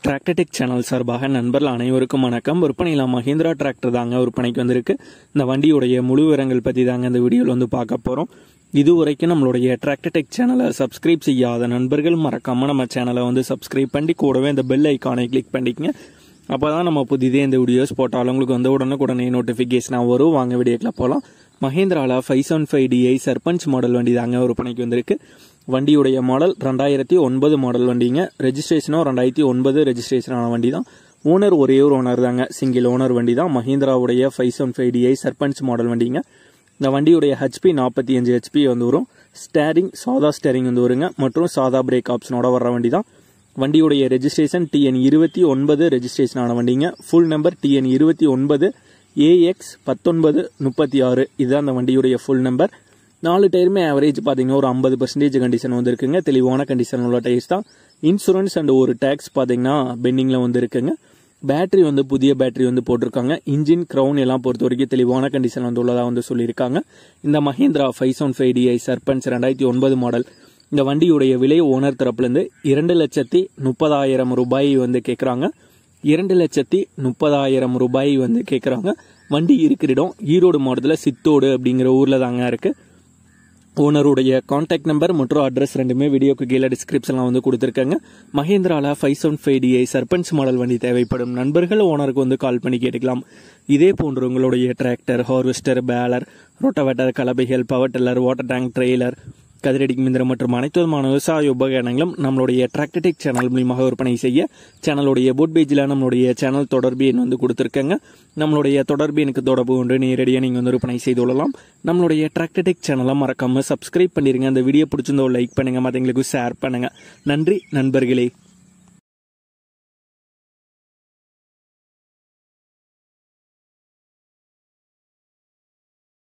Tractor Tech channel சார்பாக நண்பர்கள் அனைவருக்கும் வணக்கம் விற்பனையில் மஹிந்திரா டிராக்டர் தாங்க விற்பனைக்கு வந்திருக்கு இந்த வண்டியுடைய முழு விவரங்கள் பற்றி தாங்க இந்த வீடியோவில் வந்து பார்க்க போகிறோம் இதுவரைக்கும் நம்மளுடைய டிராக்டர்டெக் சேனலை சப்ஸ்கிரைப் செய்யாத நண்பர்கள் மறக்காம நம்ம சேனலை வந்து சப்ஸ்கிரைப் பண்ணி கூடவே இந்த பெல் ஐக்கானை கிளிக் பண்ணிக்கங்க அப்போ தான் நம்ம புதிதே இந்த வீடியோஸ் போட்டாலும் உங்களுக்கு வந்து உடனுக்குடனே நோட்டிஃபிகேஷனாக வரும் வாங்க வீடியோக்கில் போகலாம் மஹேந்திராவில் five seven five DI Sarpanch model வண்டி தாங்க விற்பனைக்கு வந்திருக்கு வண்டியுடைய மாடல் ரெண்டாயிரத்தி ஒன்பது மாடல் வண்டிங்க ரெஜிஸ்ட்ரேஷனும் ரெண்டாயிரத்தி ஒன்பது ரெஜிஸ்ட்ரேஷன் ஆன வண்டி தான் ஓனர் ஒரே ஒரு ஓனர் தாங்க சிங்கிள் ஓனர் வண்டி தான் மஹிந்திராவுடைய five seven five DI Sarpanch model வண்டிங்க இந்த வண்டியுடைய ஹெச்பி நாற்பத்தி அஞ்சு ஹெச்பி வந்து வரும் ஸ்டேரிங் சாதா ஸ்டேரிங் வந்து வருங்க மற்றும் சாதா பிரேக் ஆப்ஷனோட வர்ற வண்டி தான் வண்டியுடைய ரெஜிஸ்ட்ரேஷன் டிஎன் இருபத்தி ஒன்பது ரெஜிஸ்ட்ரேஷன் ஆன வண்டிங்க ஃபுல் நம்பர் டிஎன் இருபத்தி ஒன்பது ஏஎக்ஸ் பத்தொன்பது முப்பத்தி ஆறு இதுதான் அந்த வண்டியுடைய ஃபுல் நம்பர் நாலு டயருமே ஆவரேஜ் பார்த்தீங்கன்னா ஒரு ஐம்பது பர்சன்டேஜ் கண்டிஷன் வந்து இருக்குங்க தெளிவான கண்டிஷன் உள்ள டயர்ஸ் தான் இன்சூரன்ஸ் அண்ட் ஒரு டேக்ஸ் பார்த்தீங்கன்னா பெண்டிங்கில் வந்து இருக்குங்க பேட்டரி வந்து புதிய பேட்டரி வந்து போட்டிருக்காங்க இன்ஜின் க்ரௌன் எல்லாம் பொறுத்த வரைக்கும் தெளிவான கண்டிஷன் வந்து உள்ளதாக வந்து சொல்லியிருக்காங்க இந்த Mahindra five seven five DI Sarpanch ரெண்டாயிரத்தி ஒன்பது மாடல் இந்த வண்டியுடைய விலை ஓனர் தரப்புலேருந்து இரண்டு லட்சத்தி முப்பதாயிரம் ரூபாய் வந்து கேட்குறாங்க இரண்டு லட்சத்தி முப்பதாயிரம் ரூபாய் வந்து கேட்குறாங்க வண்டி இருக்கிற இடம் ஈரோடு மாவட்டத்தில் சித்தோடு அப்படிங்கிற ஊரில் தாங்க இருக்குது ஓனருடைய காண்டாக்ட் நம்பர் மற்றும் அட்ரஸ் ரெண்டுமே வீடியோக்கு கீழே டிஸ்கிரிப்ஷனில் வந்து கொடுத்துருக்காங்க மஹேந்திரால five seven five DI Sarpanch model வண்டி தேவைப்படும் நண்பர்கள் ஓனருக்கு வந்து கால் பண்ணி கேட்டுக்கலாம் இதே போன்று உங்களுடைய டிராக்டர் ஹார்வெஸ்டர் பேலர் ரோட்டவேட்டர் கலபைகள் power tiller water tank trailer கதிரடி மிந்திரம் மற்றும் அனைத்து விதமான விவசாய உபகரணங்களும் நம்மளுடைய டிராக்டர்டெக் சேனல் மூலியமாக விற்பனை செய்ய சேனலுடைய போட் பேஜில் நம்மளுடைய சேனல் தொடர்பு எண் வந்து கொடுத்துருக்கங்க நம்மளுடைய தொடர்பு எனக்கு தொடர்பு கொண்டு நேரடியாக நீங்கள் வந்து விற்பனை செய்து கொள்ளலாம் நம்மளுடைய டிராக்டர்டெக் சேனலை மறக்காம சப்ஸ்கிரைப் பண்ணிருங்க அந்த வீடியோ பிடிச்சிருந்தோ லைக் பண்ணுங்க மற்றவங்களுக்கு ஷேர் பண்ணுங்க நன்றி நண்பர்களே